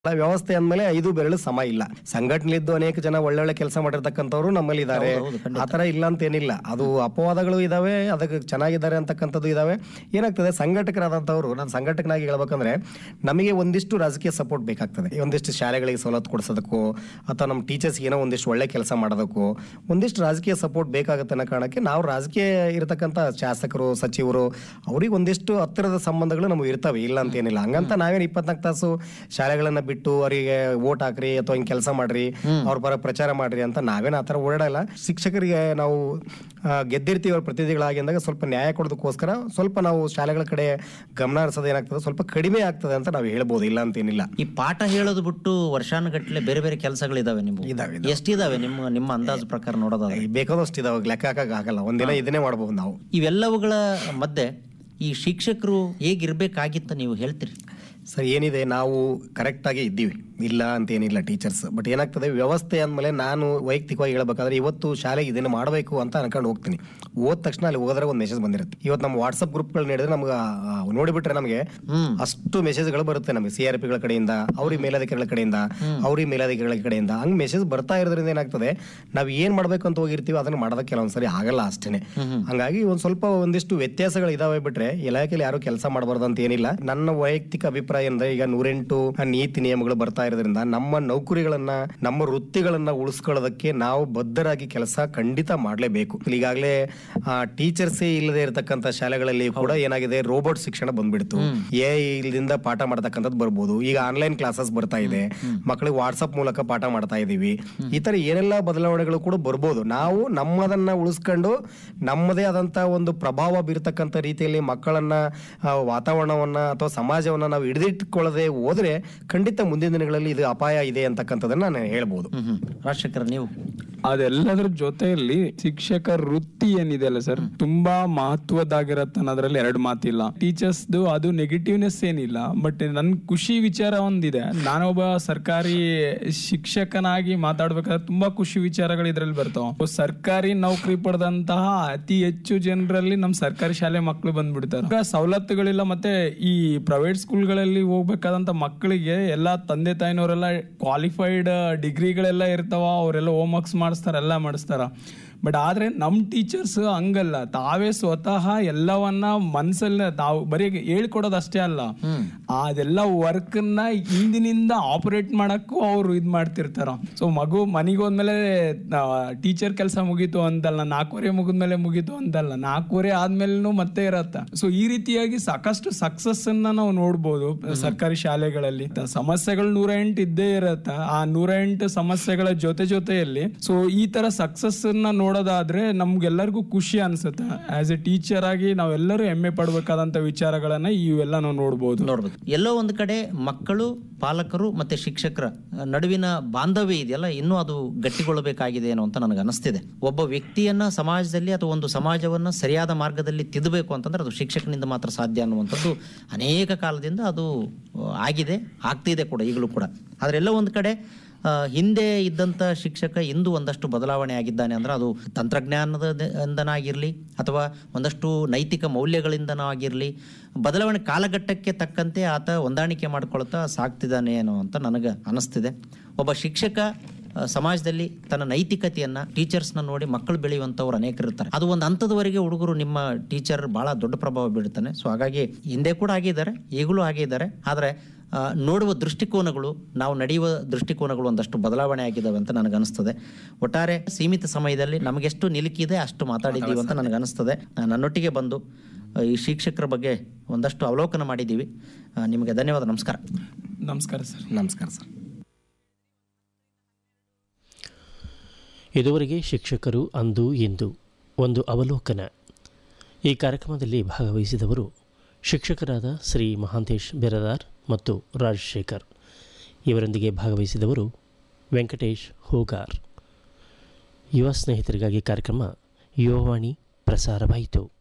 ವ್ಯವಸ್ಥೆ ಅಂದ್ಮೇಲೆ ಐದು ಬೆರಳು ಸಮ ಇಲ್ಲ ಸಂಘಟನೆಲಿದ್ದು ಅನೇಕ ಜನ ಒಳ್ಳೊಳ್ಳೆ ಕೆಲಸ ಮಾಡಿರ್ತಕ್ಕಂಥವ್ರು ನಮ್ಮಲ್ಲಿ ಇದ್ದಾರೆ ಹೌದು, ಹೌದು, ಖಂಡಿತ. ಆ ತರ ಇಲ್ಲ ಅಂತ ಏನಿಲ್ಲ ಅದು ಅಪವಾದಗಳು ಇದಾವೆ ಅದಕ್ಕೆ ಚೆನ್ನಾಗಿದ್ದಾರೆ ಅಂತಕ್ಕಂಥದ್ದು ಇದಾವೆ ಏನಾಗ್ತದೆ ಸಂಘಟಕರಾದಂಥವ್ರು ನಾನು ಸಂಘಟಕನಾಗಿ ಹೇಳ್ಬೇಕಂದ್ರೆ ನಮಗೆ ಒಂದಿಷ್ಟು ರಾಜಕೀಯ ಸಪೋರ್ಟ್ ಬೇಕಾಗ್ತದೆ ಒಂದಿಷ್ಟು ಶಾಲೆಗಳಿಗೆ ಸವಲತ್ತು ಕೊಡಿಸೋದಕ್ಕೂ ಅಥವಾ ನಮ್ಮ ಟೀಚರ್ಸ್ ಏನೋ ಒಂದಿಷ್ಟು ಒಳ್ಳೆ ಕೆಲಸ ಮಾಡೋದಕ್ಕೂ ಒಂದಿಷ್ಟು ರಾಜಕೀಯ ಸಪೋರ್ಟ್ ಬೇಕಾಗುತ್ತೆ ಅನ್ನೋ ಕಾರಣಕ್ಕೆ ನಾವು ರಾಜಕೀಯ ಇರತಕ್ಕಂಥ ಶಾಸಕರು ಸಚಿವರು ಅವ್ರಿಗೆ ಒಂದಿಷ್ಟು ಹತ್ತಿರದ ಸಂಬಂಧಗಳು ನಮಗೆ ಇರ್ತವೆ ಇಲ್ಲ ಅಂತ ಏನಿಲ್ಲ ಹಂಗಂತ ನಾವೇನು ಇಪ್ಪತ್ನಾಲ್ಕು ತಾಸು ಶಾಲೆಗಳನ್ನ ಬಿಟ್ಟು ಅವರಿಗೆ ವೋಟ್ ಹಾಕ್ರಿ ಅಥವಾ ಹಿಂಗೆ ಕೆಲಸ ಮಾಡ್ರಿ ಅವ್ರ ಪರ ಪ್ರಚಾರ ಮಾಡ್ರಿ ಅಂತ ನಾವೇನು ಆ ಥರ ಓಡಾಡಲ್ಲ ಶಿಕ್ಷಕರಿಗೆ ನಾವು ಆ, ಗೆದ್ದಿರ್ತೀವಿ ಅವ್ರ ಪ್ರತಿನಿಧಿಗಳಾಗಿ ಅಂದಾಗ ಸ್ವಲ್ಪ ನ್ಯಾಯ ಕೊಡೋದಕ್ಕೋಸ್ಕರ ಸ್ವಲ್ಪ ನಾವು ಶಾಲೆಗಳ ಕಡೆ ಗಮನ ಹರಿಸೋದು ಏನಾಗ್ತದೆ ಸ್ವಲ್ಪ ಕಡಿಮೆ ಆಗ್ತದೆ ಅಂತ ನಾವು ಹೇಳ್ಬೋದು ಇಲ್ಲ ಅಂತ ಏನಿಲ್ಲ ಈ ಪಾಠ ಹೇಳೋದು ಬಿಟ್ಟು ವರ್ಷಾನುಗಟ್ಲೆ ಬೇರೆ ಬೇರೆ ಕೆಲಸಗಳಿದಾವೆ ನಿಮ್ಗೆ ಇದಾವೆ, ಎಷ್ಟಿದಾವೆ ನಿಮ್ಮ ನಿಮ್ಮ ಅಂದಾಜು ಪ್ರಕಾರ ನೋಡೋದಾದ್ರೆ ಈ ಬೇಕಾದಷ್ಟು ಇದಾವೆ ಲೆಕ್ಕ ಹಾಕಕ್ ಆಗಲ್ಲ ಒಂದಿನ ಇದನ್ನೇ ಮಾಡ್ಬೋದು ನಾವು ಇವೆಲ್ಲವುಗಳ ಮಧ್ಯೆ ಈ ಶಿಕ್ಷಕರು ಹೇಗಿರ್ಬೇಕಾಗಿತ್ತು ನೀವು ಹೇಳ್ತೀರಿ ಸರ್ ಏನಿದೆ ನಾವು ಕರೆಕ್ಟಾಗಿ ಇದ್ದೀವಿ ಇಲ್ಲ ಅಂತ ಏನಿಲ್ಲ ಟೀಚರ್ಸ್ ಬಟ್ ಏನಾಗ್ತದೆ ವ್ಯವಸ್ಥೆ ಅಂದಮೇಲೆ ನಾನು ವೈಯಕ್ತಿಕವಾಗಿ ಹೇಳ್ಬೇಕಾದ್ರೆ ಇವತ್ತು ಶಾಲೆಗೆ ಇದನ್ನು ಮಾಡಬೇಕು ಅಂತ ಅನ್ಕೊಂಡು ಹೋಗ್ತೀನಿ ಹೋದ ತಕ್ಷಣ ಅಲ್ಲಿ ಹೋದ್ರೆ ಒಂದು ಮೆಸೇಜ್ ಬಂದಿರುತ್ತೆ ಇವತ್ತು ನಮ್ಮ ವಾಟ್ಸಪ್ ಗ್ರೂಪ್ಗಳು ನೀಡಿದ್ರೆ ನಮ್ಗೆ ಆ, ನೋಡಿಬಿಟ್ರೆ ನಮಗೆ ಅಷ್ಟು ಮೆಸೇಜ್ಗಳು ಬರುತ್ತೆ ನಮಗೆ ಸಿ ಆರ್ ಪಿಗಳ ಕಡೆಯಿಂದ ಅವ್ರಿಗೆ ಮೇಲಧಿಕಾರಿಗಳ ಕಡೆಯಿಂದ ಅವ್ರಿಗೆ ಮೇಲಧಿಕಾರಿಗಳ ಕಡೆಯಿಂದ ಹಂಗ್ ಮೆಸೇಜ್ ಬರ್ತಾ ಇರೋದ್ರಿಂದ ಏನಾಗ್ತದೆ ನಾವು ಏನ್ ಮಾಡ್ಬೇಕು ಅಂತ ಹೋಗಿರ್ತೀವಿ ಅದನ್ನ ಮಾಡೋದಕ್ಕೆ ಕೆಲವೊಂದ್ಸರಿ ಆಗಲ್ಲ ಅಷ್ಟೇನೆ ಹಂಗಾಗಿ ಒಂದ್ ಸ್ವಲ್ಪ ಒಂದಿಷ್ಟು ವ್ಯತ್ಯಾಸಗಳು ಇದಾವೆ ಬಿಟ್ರೆ ಇಲಾಖೆಯಲ್ಲಿ ಯಾರು ಕೆಲಸ ಮಾಡಬಾರ್ದು ಅಂತ ಏನಿಲ್ಲ ನನ್ನ ವೈಯಕ್ತಿಕ ಅಭಿಪ್ರಾಯ ಅಂದ್ರೆ ಈಗ ನೂರೆಂಟು ನೀತಿ ನಿಯಮಗಳು ಬರ್ತಾ ಇರೋದ್ರಿಂದ ನಮ್ಮ ನೌಕರಿಗಳನ್ನ ನಮ್ಮ ವೃತ್ತಿಗಳನ್ನ ಉಳಿಸ್ಕೊಳ್ಳೋದಕ್ಕೆ ನಾವು ಬದ್ಧರಾಗಿ ಕೆಲಸ ಖಂಡಿತ ಮಾಡಲೇಬೇಕು ಈಗಾಗಲೇ ಟೀಚರ್ಸೇ ಇಲ್ಲದೆ ಇರತಕ್ಕಂತ ಶಾಲೆಗಳಲ್ಲಿ ಕೂಡ ಏನಾಗಿದೆ ರೋಬೋಟ್ ಶಿಕ್ಷಣ ಬಂದ್ಬಿಡ್ತು ಎ ಇಲ್ದಿಂದ ಪಾಠ ಮಾಡ್ತಕ್ಕಂಥದ್ದು ಬರ್ಬೋದು ಈಗ ಆನ್ಲೈನ್ ಕ್ಲಾಸಸ್ ಬರ್ತಾ ಇದೆ ಮಕ್ಕಳಿಗೆ ವಾಟ್ಸಪ್ ಮೂಲಕ ಪಾಠ ಮಾಡ್ತಾ ಇದೀವಿ ಈ ತರ ಏನೆಲ್ಲ ಬದಲಾವಣೆಗಳು ಕೂಡ ಬರ್ಬೋದು ನಾವು ನಮ್ಮದನ್ನ ಉಳಿಸ್ಕೊಂಡು ನಮ್ಮದೇ ಆದಂತ ಒಂದು ಪ್ರಭಾವ ಬೀರ್ತಕ್ಕಂಥ ರೀತಿಯಲ್ಲಿ ಮಕ್ಕಳನ್ನ ಆ, ವಾತಾವರಣವನ್ನ ಅಥವಾ ಸಮಾಜವನ್ನ ನಾವು ಹಿಡಿದಿಟ್ಟುಕೊಳ್ಳದೆ ಹೋದ್ರೆ ಖಂಡಿತ ಮುಂದಿನ ದಿನಗಳಲ್ಲಿ ಇದು ಅಪಾಯ ಇದೆ ಅಂತಕ್ಕಂಥದ್ದನ್ನ ನಾನು ಹೇಳ್ಬೋದು ಹ್ಮ್ ಹ್ಮ್ ರಾಜಶೇಖರ್ ನೀವು ಅದೆಲ್ಲದ್ರ ಜೊತೆಯಲ್ಲಿ ಶಿಕ್ಷಕ ವೃತ್ತಿ ಏನಿದೆ ಅಲ್ಲ ಸರ್ ತುಂಬಾ ಮಹತ್ವದಾಗಿರತ್ತೆ ಅನ್ನೋದ್ರಲ್ಲಿ ಎರಡು ಮಾತಿಲ್ಲ ಟೀಚರ್ಸ್ ಅದು ನೆಗೆಟಿವ್ನೆಸ್ ಏನಿಲ್ಲ ಬಟ್ ನನ್ ಖುಷಿ ವಿಚಾರ ಒಂದಿದೆ ನಾನೊಬ್ಬ ಸರ್ಕಾರಿ ಶಿಕ್ಷಕನಾಗಿ ಮಾತಾಡ್ಬೇಕಾದ್ರೆ ತುಂಬಾ ಖುಷಿ ವಿಚಾರಗಳು ಇದ್ರಲ್ಲಿ ಬರ್ತಾವ ಸರ್ಕಾರಿ ನೌಕರಿ ಪಡೆದಂತಹ ಅತಿ ಹೆಚ್ಚು ಜನರಲ್ಲಿ ನಮ್ ಸರ್ಕಾರಿ ಶಾಲೆ ಮಕ್ಕಳು ಬಂದ್ಬಿಡ್ತಾರೆ ಈಗ ಸವಲತ್ತುಗಳಿಲ್ಲ ಮತ್ತೆ ಈ ಪ್ರೈವೇಟ್ ಸ್ಕೂಲ್ಗಳಲ್ಲಿ ಹೋಗ್ಬೇಕಾದಂತ ಮಕ್ಕಳಿಗೆ ಎಲ್ಲಾ ತಂದೆ ತಾಯಿನವರೆಲ್ಲ ಕ್ವಾಲಿಫೈಡ್ ಡಿಗ್ರಿಗಳೆಲ್ಲ ಇರ್ತಾವ ಅವರೆಲ್ಲ ಹೋಮ್ ವರ್ಕ್ಸ್ ಮಾಡಿಸ್ತಾರ ಎಲ್ಲ ಮಾಡಿಸ್ತಾರ ಬಟ್ ಆದ್ರೆ ನಮ್ ಟೀಚರ್ಸ್ ಹಂಗಲ್ಲ ತಾವೇ ಸ್ವತಃ ಎಲ್ಲವನ್ನ ಮನ್ಸಲ್ಲಿ ತಾವು ಬರೀ ಹೇಳ್ಕೊಡೋದು ಅಷ್ಟೇ ಅಲ್ಲ ಅದೆಲ್ಲ ವರ್ಕ್ ನ ಹಿಂದಿನಿಂದ ಆಪರೇಟ್ ಮಾಡಕ್ಕೂ ಅವ್ರು ಇದ್ ಮಾಡ್ತಿರ್ತಾರ ಸೊ ಮಗು ಮನೆಗೆ ಹೋದ್ಮೇಲೆ ಟೀಚರ್ ಕೆಲಸ ಮುಗೀತು ಅಂತಲ್ಲ ನಾಲ್ಕೂವರೆ ಮುಗಿದ್ಮೇಲೆ ಮುಗೀತು ಅಂತಲ್ಲ ನಾಲ್ಕೂವರೆ ಆದ್ಮೇಲೆ ಮತ್ತೆ ಇರತ್ತ ಸೊ ಈ ರೀತಿಯಾಗಿ ಸಾಕಷ್ಟು ಸಕ್ಸಸ್ ಅನ್ನ ನಾವು ನೋಡ್ಬೋದು ಸರ್ಕಾರಿ ಶಾಲೆಗಳಲ್ಲಿ ತ- ಸಮಸ್ಯೆಗಳು ನೂರ ಎಂಟು ಇದ್ದೇ ಇರತ್ತ ಆ ನೂರ ಎಂಟು ಸಮಸ್ಯೆಗಳ ಜೊತೆ ಜೊತೆಯಲ್ಲಿ ಸೊ ಈ ತರ ಸಕ್ಸಸ್ ಅನ್ನ ನೋಡೋದಾದ್ರೆ ನಮ್ಗೆಲ್ಲರಿಗೂ ಖುಷಿ ಅನ್ಸುತ್ತೆ ಆಸ್ ಎ ಟೀಚರ್ ಆಗಿ ನಾವೆಲ್ಲರೂ ಹೆಮ್ಮೆ ಪಡ್ಬೇಕಾದಂತ ವಿಚಾರಗಳನ್ನ ಇವೆಲ್ಲ ನಾವು ನೋಡ್ಬೋದು ನೋಡ್ಬೋದು ಎಲ್ಲೋ ಒಂದು ಕಡೆ ಮಕ್ಕಳು ಪಾಲಕರು ಮತ್ತೆ ಶಿಕ್ಷಕರ ನಡುವಿನ ಬಾಂಧವ್ಯ ಇದೆಯಲ್ಲ ಇನ್ನೂ ಅದು ಗಟ್ಟಿಗೊಳ್ಳಬೇಕಾಗಿದೆ ಏನೋ ಅಂತ ನನಗೆ ಅನಿಸ್ತಿದೆ ಒಬ್ಬ ವ್ಯಕ್ತಿಯನ್ನ ಸಮಾಜದಲ್ಲಿ ಅಥವಾ ಒಂದು ಸಮಾಜವನ್ನ ಸರಿಯಾದ ಮಾರ್ಗದಲ್ಲಿ ತಿದ್ದಬೇಕು ಅಂತಂದ್ರೆ ಅದು ಶಿಕ್ಷಕನಿಂದ ಮಾತ್ರ ಸಾಧ್ಯ ಅನ್ನುವಂಥದ್ದು ಅನೇಕ ಕಾಲದಿಂದ ಅದು ಆ, ಆಗಿದೆ ಆಗ್ತಿದೆ ಕೂಡ ಈಗಲೂ ಕೂಡ ಆದ್ರೆ ಎಲ್ಲೋ ಒಂದು ಕಡೆ ಆ, ಹಿಂದೆ ಇದ್ದಂಥ ಶಿಕ್ಷಕ ಇಂದು ಒಂದಷ್ಟು ಬದಲಾವಣೆ ಆಗಿದ್ದಾನೆ ಅಂದ್ರೆ ಅದು ತಂತ್ರಜ್ಞಾನದಿಂದನಾಗಿರಲಿ ಅಥವಾ ಒಂದಷ್ಟು ನೈತಿಕ ಮೌಲ್ಯಗಳಿಂದನೂ ಆಗಿರಲಿ ಬದಲಾವಣೆ ಕಾಲಘಟ್ಟಕ್ಕೆ ತಕ್ಕಂತೆ ಆತ ಹೊಂದಾಣಿಕೆ ಮಾಡ್ಕೊಳ್ತಾ ಸಾಕ್ತಿದ್ದಾನೆ ಏನೋ ಅಂತ ನನಗೆ ಅನಿಸ್ತಿದೆ ಒಬ್ಬ ಶಿಕ್ಷಕ ಆ, ಸಮಾಜದಲ್ಲಿ ತನ್ನ ನೈತಿಕತೆಯನ್ನ ಟೀಚರ್ಸ್ನ ನೋಡಿ ಮಕ್ಕಳು ಬೆಳೆಯುವಂಥವ್ರು ಅನೇಕರು ಇರ್ತಾರೆ ಅದು ಒಂದು ಹಂತದವರೆಗೆ ಹುಡುಗರು ನಿಮ್ಮ ಟೀಚರ್ ಬಹಳ ದೊಡ್ಡ ಪ್ರಭಾವ ಬೀಳ್ತಾನೆ ಸೊ ಹಾಗಾಗಿ ಹಿಂದೆ ಕೂಡ ಆಗಿದ್ದಾರೆ ಈಗಲೂ ಹಾಗೆ ಇದ್ದಾರೆ ಆದರೆ ಆ, ನೋಡುವ ದೃಷ್ಟಿಕೋನಗಳು ನಾವು ನಡೆಯುವ ದೃಷ್ಟಿಕೋನಗಳು ಒಂದಷ್ಟು ಬದಲಾವಣೆ ಆಗಿದ್ದಾವೆ ಅಂತ ನನಗೆ ಅನಿಸ್ತದೆ ಒಟ್ಟಾರೆ ಸೀಮಿತ ಸಮಯದಲ್ಲಿ ನಮಗೆಷ್ಟು ನಿಲುಕಿದೆ ಅಷ್ಟು ಮಾತಾಡಿದ್ದೀವಿ ಅಂತ ನನಗೆ ಅನಿಸ್ತದೆ ಆ, ನನ್ನೊಟ್ಟಿಗೆ ಬಂದು ಆ, ಈ ಶಿಕ್ಷಕರ ಬಗ್ಗೆ ಒಂದಷ್ಟು ಅವಲೋಕನ ಮಾಡಿದ್ದೀವಿ ಆ, ನಿಮಗೆ ಧನ್ಯವಾದ ನಮಸ್ಕಾರ ನಮಸ್ಕಾರ ಸರ್ ನಮಸ್ಕಾರ ಸರ್ ಇದುವರೆಗೆ ಶಿಕ್ಷಕರು ಅಂದು ಇಂದು ಒಂದು ಅವಲೋಕನ ಈ ಕಾರ್ಯಕ್ರಮದಲ್ಲಿ ಭಾಗವಹಿಸಿದವರು ಶಿಕ್ಷಕರಾದ ಶ್ರೀ ಮಹಾಂತೇಶ್ ಬೆರದಾರ್ ಮತ್ತು ರಾಜಶೇಖರ್ ಇವರೊಂದಿಗೆ ಭಾಗವಹಿಸಿದವರು ವೆಂಕಟೇಶ್ ಹೂಗಾರ್ ಯುವ ಸ್ನೇಹಿತರಿಗಾಗಿ ಕಾರ್ಯಕ್ರಮ ಯುವವಾಣಿ ಪ್ರಸಾರವಾಯಿತು